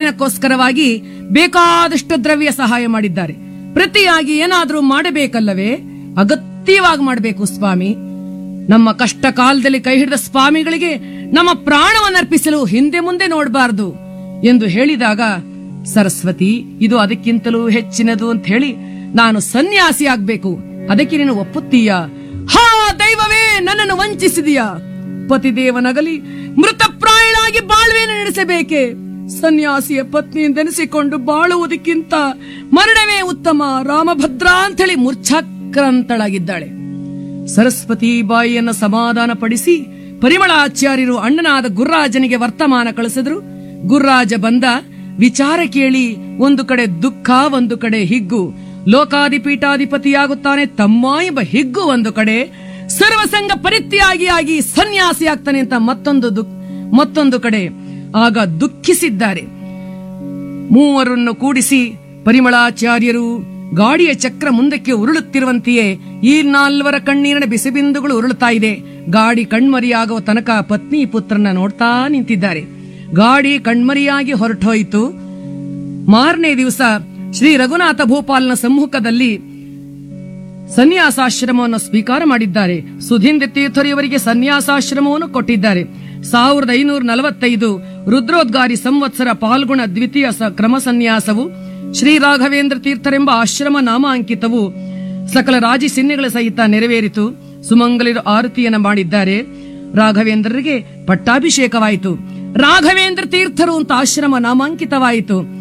ಉಪನಯನಕ್ಕೋಸ್ಕರವಾಗಿ ಬೇಕಾದಷ್ಟು ದ್ರವ್ಯ ಸಹಾಯ ಮಾಡಿದ್ದಾರೆ ಪ್ರತಿಯಾಗಿ ಏನಾದ್ರೂ ಮಾಡಬೇಕಲ್ಲವೇ ಅಗತ್ಯವಾಗಿ ಮಾಡಬೇಕು ಸ್ವಾಮಿ ನಮ್ಮ ಕಷ್ಟ ಕಾಲದಲ್ಲಿ ಕೈ ಹಿಡಿದ ಸ್ವಾಮಿಗಳಿಗೆ ನಮ್ಮ ಪ್ರಾಣವನ್ನರ್ಪಿಸಲು ಹಿಂದೆ ಮುಂದೆ ನೋಡಬಾರದು ಎಂದು ಹೇಳಿದಾಗ ಸರಸ್ವತಿ ಇದು ಅದಕ್ಕಿಂತಲೂ ಹೆಚ್ಚಿನದು ಅಂತ ಹೇಳಿ ನಾನು ಸನ್ಯಾಸಿ ಆಗ್ಬೇಕು ಅದಕ್ಕೆ ನೀನು ಒಪ್ಪುತ್ತೀಯ ಹಾ ದೈವವೇ ನನ್ನನ್ನು ವಂಚಿಸಿದೀಯಾ ಪತಿದೇವನಗಲಿ ಮೃತಪ್ರಾಯಳಾಗಿ ಬಾಳ್ವೆಯನ್ನು ನಡೆಸಬೇಕೆ ಸನ್ಯಾಸಿಯ ಪತ್ನಿಯಿಂದೆನಿಸಿಕೊಂಡು ಬಾಳುವುದಕ್ಕಿಂತ ಮರಣವೇ ಉತ್ತಮ ರಾಮಭದ್ರ ಅಂತ ಹೇಳಿ ಮೂರ್ಛಾಕ್ರಾಂತಳಾಗಿದ್ದಾಳೆ ಸರಸ್ವತಿ ಬಾಯಿಯನ್ನು ಸಮಾಧಾನ ಪಡಿಸಿ ಪರಿಮಳಾಚಾರ್ಯರು ಅಣ್ಣನಾದ ಗುರ್ರಾಜನಿಗೆ ವರ್ತಮಾನ ಕಳಿಸಿದ್ರು ಗುರ್ರಾಜ ಬಂದ ವಿಚಾರ ಕೇಳಿ ಒಂದು ಕಡೆ ದುಃಖ ಒಂದು ಕಡೆ ಹಿಗ್ಗು ಲೋಕಾಧಿಪೀಠಾಧಿಪತಿಯಾಗುತ್ತಾನೆ ತಮ್ಮ ಎಂಬ ಹಿಗ್ಗು ಒಂದು ಕಡೆ ಸರ್ವಸಂಗ ಪರಿತ್ಯಾಗಿ ಆಗಿ ಸನ್ಯಾಸಿ ಆಗ್ತಾನೆ ಅಂತ ಮತ್ತೊಂದು ದುಃಖ ಮತ್ತೊಂದು ಕಡೆ ಆಗ ದುಃಖಿಸಿದ್ದಾರೆ ಮೂವರನ್ನು ಕೂಡಿಸಿ ಪರಿಮಳಾಚಾರ್ಯರು ಗಾಡಿಯ ಚಕ್ರ ಮುಂದಕ್ಕೆ ಉರುಳುತ್ತಿರುವಂತೆಯೇ ಈ ನಾಲ್ವರ ಕಣ್ಣೀರಿನ ಬಿಸಿಬಿಂದುಗಳು ಉರುಳುತ್ತಾ ಇದೆ ಗಾಡಿ ಕಣ್ಮರಿಯಾಗುವ ತನಕ ಪತ್ನಿ ಪುತ್ರನ ನೋಡ್ತಾ ನಿಂತಿದ್ದಾರೆ ಗಾಡಿ ಕಣ್ಮರಿಯಾಗಿ ಹೊರಟೋಯಿತು ಮಾರನೇ ದಿವಸ ಶ್ರೀ ರಘುನಾಥ ಭೂಪಾಲನ ಸಮ್ಮುಖದಲ್ಲಿ ಸನ್ಯಾಸಾಶ್ರಮವನ್ನು ಸ್ವೀಕಾರ ಮಾಡಿದ್ದಾರೆ ಸುಧೀಂದ್ರ ತೀರ್ಥರಿಯವರಿಗೆ ಸನ್ಯಾಸಾಶ್ರಮವನ್ನು ಕೊಟ್ಟಿದ್ದಾರೆ ಸಾವಿರದ ಐನೂರ ನಲವತ್ತೈದು ರುದ್ರೋದ್ಗಾರಿ ಸಂವತ್ಸರ ಪಾಲ್ಗುಣ ದ್ವಿತೀಯ ಸ- ಕ್ರಮ ಸನ್ಯಾಸವು ಶ್ರೀ ರಾಘವೇಂದ್ರ ತೀರ್ಥರೆಂಬ ಆಶ್ರಮ ನಾಮಾಂಕಿತವು ಸಕಲ ರಾಜಿ ಚಿಹ್ನೆಗಳ ಸಹಿತ ನೆರವೇರಿತು ಸುಮಂಗಲಿರು ಆರತಿಯನ್ನ ಮಾಡಿದ್ದಾರೆ ರಾಘವೇಂದ್ರರಿಗೆ ಪಟ್ಟಾಭಿಷೇಕವಾಯಿತು ರಾಘವೇಂದ್ರ ತೀರ್ಥರು ಅಂತ ಆಶ್ರಮ ನಾಮಾಂಕಿತವಾಯಿತು